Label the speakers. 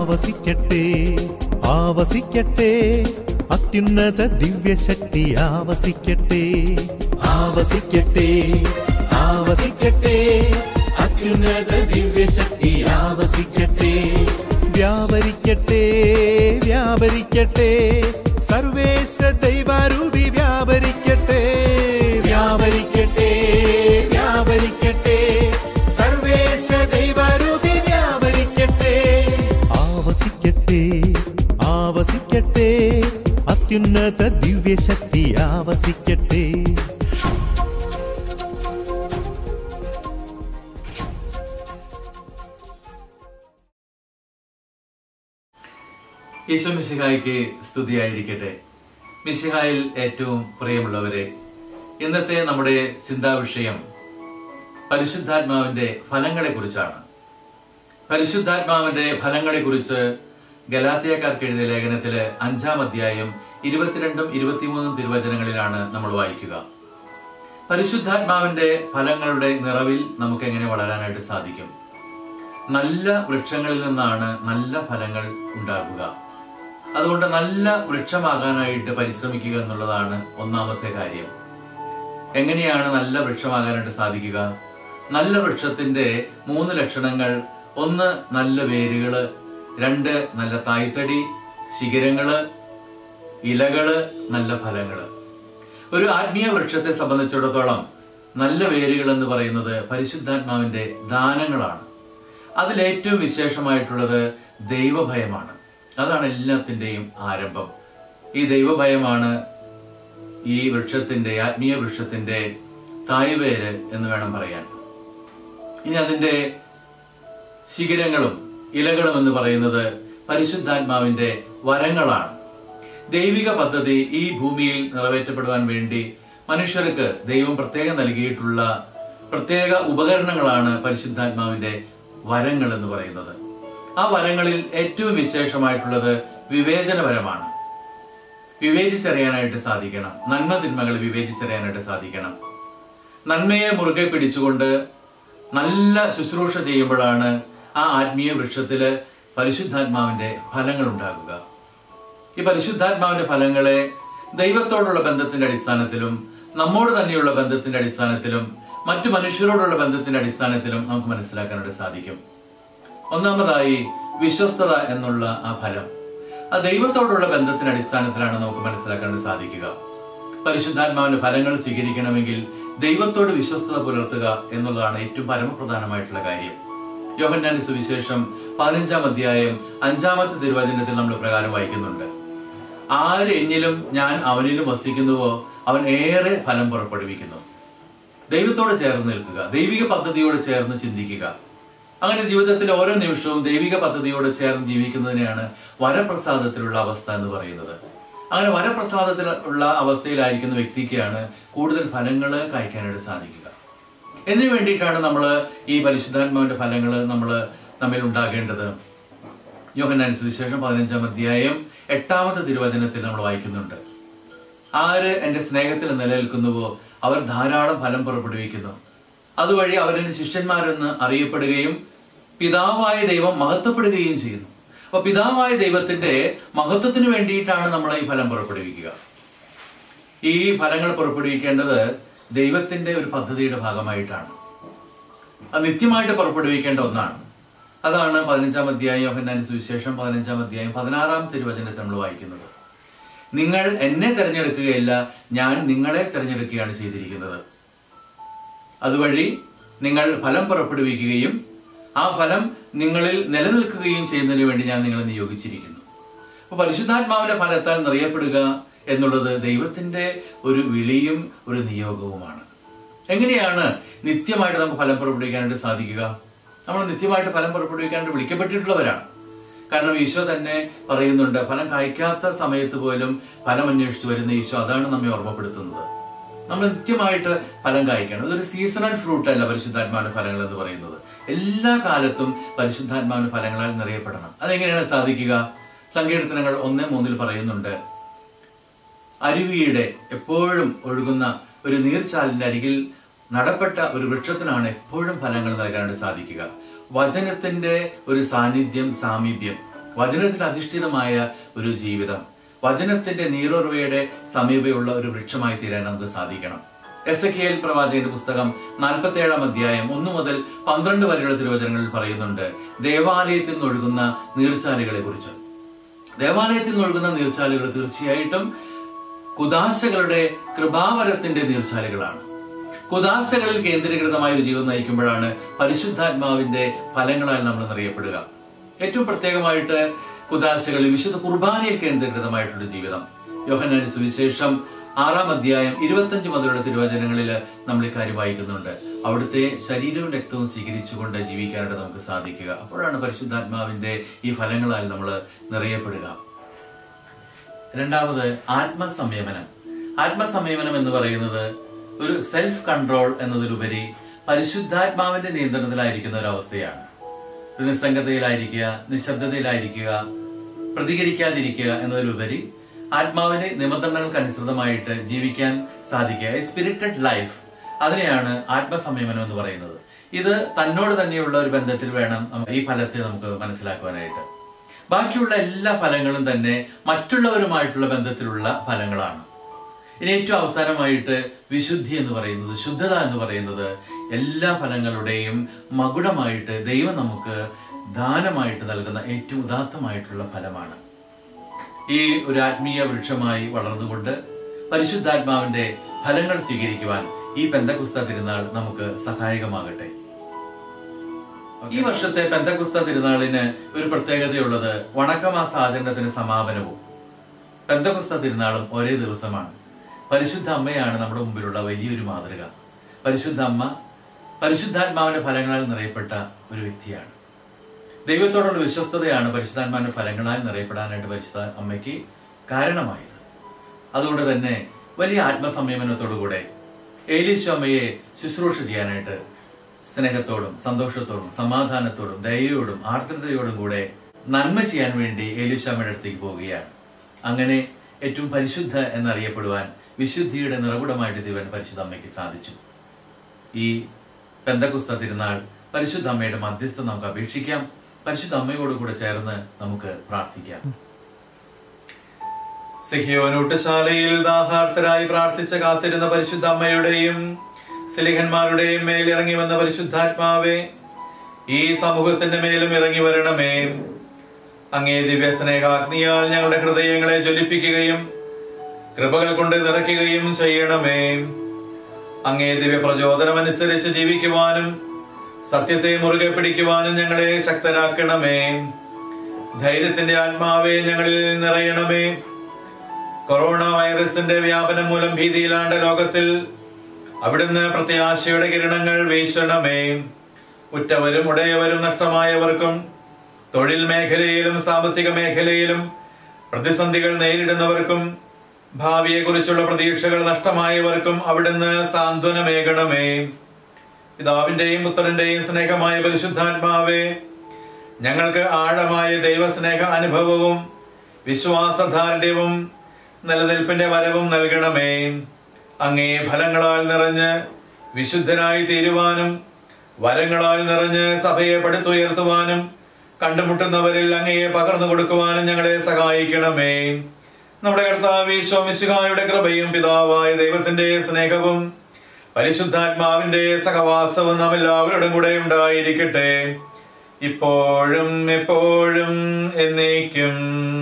Speaker 1: ആവസിക്കട്ടെ ആവസിക്കട്ടെ അത്യുന്നത ദിവ്യശക്തി ആവസിക്കട്ടെ ആവസിക്കട്ടെ ആവസിക്കട്ടെ അത്യുന്നത ദിവ്യശക്തി ആവസിക്കട്ടെ വ്യാപരിക്കട്ടെ വ്യാപരിക്കട്ടെ സർവേശ ദൈവാരൂപി വ്യാപരിക്കട്ടെ വ്യാപരിക്കട്ടെ വ്യാപരിക്കട്ടെ സർവേശ ദൈവാരൂപി വ്യാപരിക്കട്ടെ ആവസിക്കട്ടെ ആവസിക്കട്ടെ അത്യുന്നത ദിവ്യശക്തി ആവസിക്കട്ടെ
Speaker 2: ഈശോ മിശിഹായ്ക്ക് സ്തുതിയായിരിക്കട്ടെ മിശിഹായിൽ ഏറ്റവും പ്രിയമുള്ളവരെ ഇന്നത്തെ നമ്മുടെ ചിന്താവിഷയം പരിശുദ്ധാത്മാവിന്റെ ഫലങ്ങളെ കുറിച്ചാണ് പരിശുദ്ധാത്മാവിന്റെ ഫലങ്ങളെ കുറിച്ച് ഗലാത്തിയക്കാർക്ക് എഴുതിയ ലേഖനത്തിലെ അഞ്ചാം അധ്യായം ഇരുപത്തിരണ്ടും ഇരുപത്തിമൂന്നും തിരുവചനങ്ങളിലാണ് നമ്മൾ വായിക്കുക പരിശുദ്ധാത്മാവിന്റെ ഫലങ്ങളുടെ നിറവിൽ നമുക്ക് എങ്ങനെ വളരാനായിട്ട് സാധിക്കും നല്ല വൃക്ഷങ്ങളിൽ നിന്നാണ് നല്ല ഫലങ്ങൾ ഉണ്ടാകുക അതുകൊണ്ട് നല്ല വൃക്ഷമാകാനായിട്ട് പരിശ്രമിക്കുക എന്നുള്ളതാണ് ഒന്നാമത്തെ കാര്യം എങ്ങനെയാണ് നല്ല വൃക്ഷമാകാനായിട്ട് സാധിക്കുക നല്ല വൃക്ഷത്തിന്റെ മൂന്ന് ലക്ഷണങ്ങൾ ഒന്ന് നല്ല വേരുകള് രണ്ട് നല്ല തായ്തടി ശിഖരങ്ങള് ഇലകള് നല്ല ഫലങ്ങള് ഒരു ആത്മീയ വൃക്ഷത്തെ സംബന്ധിച്ചിടത്തോളം നല്ല വേരുകൾ എന്ന് പറയുന്നത് പരിശുദ്ധാത്മാവിന്റെ ദാനങ്ങളാണ് അതിലേറ്റവും വിശേഷമായിട്ടുള്ളത് ദൈവഭയമാണ് അതാണ് എല്ലാത്തിൻ്റെയും ആരംഭം ഈ ദൈവഭയമാണ് ഈ വൃക്ഷത്തിന്റെ ആത്മീയ വൃക്ഷത്തിന്റെ തായ്വേര് എന്ന് വേണം പറയാൻ ഇനി അതിന്റെ ശിഖരങ്ങളും ഇലകളും എന്ന് പറയുന്നത് പരിശുദ്ധാത്മാവിന്റെ വരങ്ങളാണ് ദൈവിക പദ്ധതി ഈ ഭൂമിയിൽ നിറവേറ്റപ്പെടുവാൻ വേണ്ടി മനുഷ്യർക്ക് ദൈവം പ്രത്യേകം നൽകിയിട്ടുള്ള പ്രത്യേക ഉപകരണങ്ങളാണ് പരിശുദ്ധാത്മാവിന്റെ വരങ്ങൾ എന്ന് പറയുന്നത് ആ വരങ്ങളിൽ ഏറ്റവും വിശേഷമായിട്ടുള്ളത് വിവേചനപരമാണ് വിവേചിച്ചറിയാനായിട്ട് സാധിക്കണം നന്മ തിന്മകൾ വിവേചിച്ചറിയാനായിട്ട് സാധിക്കണം നന്മയെ മുറുകെ പിടിച്ചുകൊണ്ട് നല്ല ശുശ്രൂഷ ചെയ്യുമ്പോഴാണ് ആ ആത്മീയ വൃക്ഷത്തില് പരിശുദ്ധാത്മാവിന്റെ ഫലങ്ങൾ ഉണ്ടാകുക ഈ പരിശുദ്ധാത്മാവിന്റെ ഫലങ്ങളെ ദൈവത്തോടുള്ള ബന്ധത്തിന്റെ അടിസ്ഥാനത്തിലും നമ്മോട് തന്നെയുള്ള ബന്ധത്തിന്റെ അടിസ്ഥാനത്തിലും മറ്റു മനുഷ്യരോടുള്ള ബന്ധത്തിന്റെ അടിസ്ഥാനത്തിലും നമുക്ക് മനസ്സിലാക്കാനായിട്ട് സാധിക്കും ഒന്നാമതായി വിശ്വസ്തത എന്നുള്ള ആ ഫലം ആ ദൈവത്തോടുള്ള ബന്ധത്തിന്റെ അടിസ്ഥാനത്തിലാണ് നമുക്ക് മനസ്സിലാക്കാനായിട്ട് സാധിക്കുക പരിശുദ്ധാത്മാവിന്റെ ഫലങ്ങൾ സ്വീകരിക്കണമെങ്കിൽ ദൈവത്തോട് വിശ്വസ്തത പുലർത്തുക എന്നുള്ളതാണ് ഏറ്റവും പരമപ്രധാനമായിട്ടുള്ള കാര്യം യോഹന്നാന്റെ സുവിശേഷം പതിനഞ്ചാം അധ്യായം അഞ്ചാമത്തെ തിരുവചനത്തിൽ നമ്മൾ പ്രകാരം വായിക്കുന്നുണ്ട് ആര് എന്നിലും ഞാൻ അവനിലും വസിക്കുന്നുവോ അവൻ ഏറെ ഫലം പുറപ്പെടുവിക്കുന്നു ദൈവത്തോട് ചേർന്ന് നിൽക്കുക ദൈവിക പദ്ധതിയോട് ചേർന്ന് ചിന്തിക്കുക അങ്ങനെ ജീവിതത്തിലെ ഓരോ നിമിഷവും ദൈവിക പദ്ധതിയോട് ചേർന്ന് ജീവിക്കുന്നതിനെയാണ് വരപ്രസാദത്തിലുള്ള അവസ്ഥ എന്ന് പറയുന്നത് അങ്ങനെ വരപ്രസാദത്തിലുള്ള അവസ്ഥയിലായിരിക്കുന്ന വ്യക്തിക്കാണ് കൂടുതൽ ഫലങ്ങൾ കായ്ക്കാനായിട്ട് സാധിക്കുക ഇതിനു വേണ്ടിയിട്ടാണ് നമ്മൾ ഈ പരിശുദ്ധാത്മാവിന്റെ ഫലങ്ങൾ നമ്മൾ തമ്മിൽ ഉണ്ടാകേണ്ടത് യോഹന്നാൻ സുവിശേഷം പതിനഞ്ചാം അധ്യായം എട്ടാമത്തെ തിരുവചനത്തിൽ നമ്മൾ വായിക്കുന്നുണ്ട് ആര് എന്റെ സ്നേഹത്തിൽ നിലനിൽക്കുന്നുവോ അവർ ധാരാളം ഫലം പുറപ്പെടുവിക്കുന്നു അതുവഴി അവരെന്റെ ശിഷ്യന്മാരെന്ന് അറിയപ്പെടുകയും പിതാവായ ദൈവം മഹത്വപ്പെടുകയും ചെയ്യുന്നു അപ്പൊ പിതാവായ ദൈവത്തിന്റെ മഹത്വത്തിന് വേണ്ടിയിട്ടാണ് നമ്മൾ ഈ ഫലം പുറപ്പെടുവിക്കുക ഈ ഫലങ്ങൾ പുറപ്പെടുവിക്കേണ്ടത് ദൈവത്തിന്റെ ഒരു പദ്ധതിയുടെ ഭാഗമായിട്ടാണ് അത് നിത്യമായിട്ട് പുറപ്പെടുവിക്കേണ്ട ഒന്നാണ് അതാണ് പതിനഞ്ചാം അധ്യായം യോഹന്നാൻ സുവിശേഷം പതിനഞ്ചാം അധ്യായം പതിനാറാം തിരുവചനത്തിൽ നമ്മൾ വായിക്കുന്നത് നിങ്ങൾ എന്നെ തിരഞ്ഞെടുക്കുകയല്ല ഞാൻ നിങ്ങളെ തിരഞ്ഞെടുക്കുകയാണ് ചെയ്തിരിക്കുന്നത് അതുവഴി നിങ്ങൾ ഫലം പുറപ്പെടുവിക്കുകയും ആ ഫലം നിങ്ങളിൽ നിലനിൽക്കുകയും ചെയ്യുന്നതിന് വേണ്ടി ഞാൻ നിങ്ങളെ നിയോഗിച്ചിരിക്കുന്നു അപ്പൊ പരിശുദ്ധാത്മാവിന്റെ ഫലത്താൽ നിറയപ്പെടുക എന്നുള്ളത് ദൈവത്തിന്റെ ഒരു വിളിയും ഒരു നിയോഗവുമാണ് എങ്ങനെയാണ് നിത്യമായിട്ട് നമുക്ക് ഫലം പുറപ്പെടുവിക്കാനായിട്ട് സാധിക്കുക നമ്മൾ നിത്യമായിട്ട് ഫലം പുറപ്പെടുവിക്കാനായിട്ട് വിളിക്കപ്പെട്ടിട്ടുള്ളവരാണ് കാരണം ഈശോ തന്നെ പറയുന്നുണ്ട് ഫലം കായ്ക്കാത്ത സമയത്ത് പോലും ഫലം അന്വേഷിച്ച് വരുന്ന ഈശോ അതാണ് നമ്മെ ഓർമ്മപ്പെടുത്തുന്നത് നമ്മൾ നിത്യമായിട്ട് ഫലം കായ്ക്കണം ഇതൊരു സീസണൽ ഫ്രൂട്ട് അല്ല പരിശുദ്ധാത്മാവിന്റെ ഫലങ്ങൾ എന്ന് പറയുന്നത് എല്ലാ കാലത്തും പരിശുദ്ധാത്മാവിന്റെ ഫലങ്ങളാൽ നിറയപ്പെടണം അതെങ്ങനെയാണ് സാധിക്കുക സങ്കീർത്തനങ്ങൾ ഒന്ന് മൂന്നിൽ പറയുന്നുണ്ട് അരുവിയുടെ എപ്പോഴും ഒഴുകുന്ന ഒരു നീർച്ചാലിന്റെ അരികിൽ നടപ്പെട്ട ഒരു വൃക്ഷത്തിനാണ് എപ്പോഴും ഫലങ്ങൾ നൽകാനായിട്ട് സാധിക്കുക വചനത്തിന്റെ ഒരു സാന്നിധ്യം സാമീപ്യം വചനത്തിൽ അധിഷ്ഠിതമായ ഒരു ജീവിതം വചനത്തിന്റെ നീറുറവയുടെ സമീപയുള്ള ഒരു വൃക്ഷമായി തീരാൻ നമുക്ക് സാധിക്കണം എസ് എ എൽ പ്രവാചകന്റെ പുസ്തകം നാൽപ്പത്തി ഏഴാം അധ്യായം ഒന്നു മുതൽ പന്ത്രണ്ട് വരെയുള്ള തിരുവചനങ്ങളിൽ പറയുന്നുണ്ട് ദേവാലയത്തിൽ നിന്നൊഴുകുന്ന നീർച്ചാലുകളെ കുറിച്ച് ദേവാലയത്തിൽ നിന്നൊഴുകുന്ന നീർച്ചാലുകൾ തീർച്ചയായിട്ടും കുദാശകളുടെ കൃപാവരത്തിന്റെ നീർച്ചാലുകളാണ് കുദാശകളിൽ കേന്ദ്രീകൃതമായ ഒരു ജീവിതം നയിക്കുമ്പോഴാണ് പരിശുദ്ധാത്മാവിന്റെ ഫലങ്ങളാൽ നമ്മൾ നിറയപ്പെടുക ഏറ്റവും പ്രത്യേകമായിട്ട് കുദാശകളിൽ വിശുദ്ധ കുർബാനയിൽ കേന്ദ്രീകൃതമായിട്ടുള്ള ജീവിതം യോഹന്നാന്റെ സുവിശേഷം ആറാം അധ്യായം ഇരുപത്തഞ്ച് മുതലുള്ള തിരുവചനങ്ങളിൽ നമ്മൾ ഇക്കാര്യം വായിക്കുന്നുണ്ട് അവിടുത്തെ ശരീരവും രക്തവും സ്വീകരിച്ചുകൊണ്ട് ജീവിക്കാനായിട്ട് നമുക്ക് സാധിക്കുക അപ്പോഴാണ് പരിശുദ്ധാത്മാവിന്റെ ഈ ഫലങ്ങളാൽ നമ്മൾ നിറയപ്പെടുക രണ്ടാമത് ആത്മസംയമനം ആത്മസംയമനം എന്ന് പറയുന്നത് ഒരു സെൽഫ് കൺട്രോൾ എന്നതിലുപരി പരിശുദ്ധാത്മാവിന്റെ നിയന്ത്രണത്തിലായിരിക്കുന്ന ഒരു അവസ്ഥയാണ് ഒരു നിസ്സംഗതയിലായിരിക്കുക നിശബ്ദതയിലായിരിക്കുക പ്രതികരിക്കാതിരിക്കുക എന്നതിലുപരി ആത്മാവിന്റെ നിബന്ധനകൾക്ക് അനുസൃതമായിട്ട് ജീവിക്കാൻ സാധിക്കുക സ്പിരിറ്റഡ് ലൈഫ് അതിനെയാണ് ആത്മസംയമനം എന്ന് പറയുന്നത് ഇത് തന്നോട് തന്നെയുള്ള ഒരു ബന്ധത്തിൽ വേണം നമ്മ- ഈ ഫലത്തെ നമുക്ക് മനസ്സിലാക്കുവാനായിട്ട് ബാക്കിയുള്ള എല്ലാ ഫലങ്ങളും തന്നെ മറ്റുള്ളവരുമായിട്ടുള്ള ബന്ധത്തിലുള്ള ഫലങ്ങളാണ് ഇനി ഏറ്റവും അവസാനമായിട്ട് വിശുദ്ധി എന്ന് പറയുന്നത് ശുദ്ധത എന്ന് പറയുന്നത് എല്ലാ ഫലങ്ങളുടെയും മകുടമായിട്ട് ദൈവം നമുക്ക് ദാനമായിട്ട് നൽകുന്ന ഏറ്റവും ഉദാത്തമായിട്ടുള്ള ഫലമാണ് ഈ ഒരു ആത്മീയ വൃക്ഷമായി വളർന്നുകൊണ്ട് പരിശുദ്ധാത്മാവിന്റെ ഫലങ്ങൾ സ്വീകരിക്കുവാൻ ഈ പെന്തകുസ്ത തിരുനാൾ നമുക്ക് സഹായകമാകട്ടെ ഈ വർഷത്തെ പെന്തകുസ്ത തിരുനാളിന് ഒരു പ്രത്യേകതയുള്ളത് വണക്കമാസ ആചരണത്തിന് സമാപനവും പെന്തകുസ്ത തിരുനാളും ഒരേ ദിവസമാണ് പരിശുദ്ധ അമ്മയാണ് നമ്മുടെ മുമ്പിലുള്ള വലിയൊരു മാതൃക പരിശുദ്ധ അമ്മ പരിശുദ്ധാത്മാവിന്റെ ഫലങ്ങളാൽ നിറയപ്പെട്ട ഒരു വ്യക്തിയാണ് ദൈവത്തോടുള്ള വിശ്വസ്തതയാണ് പരിശുദ്ധാത്മാവിന്റെ ഫലങ്ങളാൽ നിറയപ്പെടാനായിട്ട് പരിശുദ്ധ അമ്മയ്ക്ക് കാരണമായത് അതുകൊണ്ട് തന്നെ വലിയ ആത്മസംയമനത്തോടുകൂടെ ഏലീശു അമ്മയെ ശുശ്രൂഷ ചെയ്യാനായിട്ട് സ്നേഹത്തോടും സന്തോഷത്തോടും സമാധാനത്തോടും ദയയോടും ആർദ്രതയോടും കൂടെ നന്മ ചെയ്യാൻ വേണ്ടി ഏലീശു അമ്മയുടെ അടുത്തേക്ക് പോവുകയാണ് അങ്ങനെ ഏറ്റവും പരിശുദ്ധ എന്നറിയപ്പെടുവാൻ വിശുദ്ധിയുടെ നിറകുടമായിട്ട് ദൈവൻ പരിശുദ്ധ അമ്മയ്ക്ക് സാധിച്ചു ഈ പെന്തക്കുസ്ത തിരുനാൾ പരിശുദ്ധ അമ്മയുടെ മധ്യസ്ഥ നമുക്ക് അപേക്ഷിക്കാം പരിശുദ്ധ അമ്മയോട് കൂടെ ചേർന്ന് നമുക്ക് പ്രാർത്ഥിക്കാം സിഹിയോനൂട്ടുശാലയിൽ ദാഹാർത്തരായി പ്രാർത്ഥിച്ച കാത്തിരുന്ന പരിശുദ്ധ അമ്മയുടെയും സിലിഹന്മാരുടെയും മേൽ ഇറങ്ങി വന്ന പരിശുദ്ധാത്മാവേ ഈ സമൂഹത്തിന്റെ മേലും ഇറങ്ങി വരണമേ അങ്ങേ ദിവ്യ സ്നേഹാഗ്നിയാൽ ഞങ്ങളുടെ ഹൃദയങ്ങളെ ജ്വലിപ്പിക്കുകയും കൃപകൾ കൊണ്ട് നിറയ്ക്കുകയും ചെയ്യണമേ അങ്ങേ ദിവ്യ പ്രചോദനം അനുസരിച്ച് ജീവിക്കുവാനും സത്യത്തെ മുറുകെ പിടിക്കുവാനും ഞങ്ങളെ ശക്തരാക്കണമേ ധൈര്യത്തിന്റെ ആത്മാവെ ഞങ്ങളിൽ നിറയണമേ കൊറോണ വൈറസിന്റെ വ്യാപനം മൂലം ഭീതിയിലാണ്ട ലോകത്തിൽ അവിടുന്ന് പ്രത്യാശയുടെ കിരണങ്ങൾ വീശണമേ ഉറ്റവരും ഉടയവരും നഷ്ടമായവർക്കും തൊഴിൽ മേഖലയിലും സാമ്പത്തിക മേഖലയിലും പ്രതിസന്ധികൾ നേരിടുന്നവർക്കും ഭാവിയെക്കുറിച്ചുള്ള പ്രതീക്ഷകൾ നഷ്ടമായവർക്കും അവിടുന്ന് സാന്ത്വനമേകണമേ പിതാവിന്റെയും പുത്രന്റെയും സ്നേഹമായ പരിശുദ്ധാത്മാവേ ഞങ്ങൾക്ക് ആഴമായ ദൈവസ്നേഹ അനുഭവവും വിശ്വാസദാർഢ്യവും നിലനിൽപ്പിന്റെ വരവും നൽകണമേ അങ്ങേ ഫലങ്ങളാൽ നിറഞ്ഞ് വിശുദ്ധരായി തീരുവാനും വരങ്ങളാൽ നിറഞ്ഞ് സഭയെ പടുത്തുയർത്തുവാനും കണ്ടുമുട്ടുന്നവരിൽ അങ്ങയെ പകർന്നു കൊടുക്കുവാനും ഞങ്ങളെ സഹായിക്കണമേ നമ്മുടെ കർത്താവ് ഈശോമിശിഹായുടെ കൃപയും പിതാവായ ദൈവത്തിന്റെ സ്നേഹവും പരിശുദ്ധാത്മാവിന്റെ സഹവാസവും നാം എല്ലാവരോടും കൂടെ ഉണ്ടായിരിക്കട്ടെ ഇപ്പോഴും എപ്പോഴും എന്നേക്കും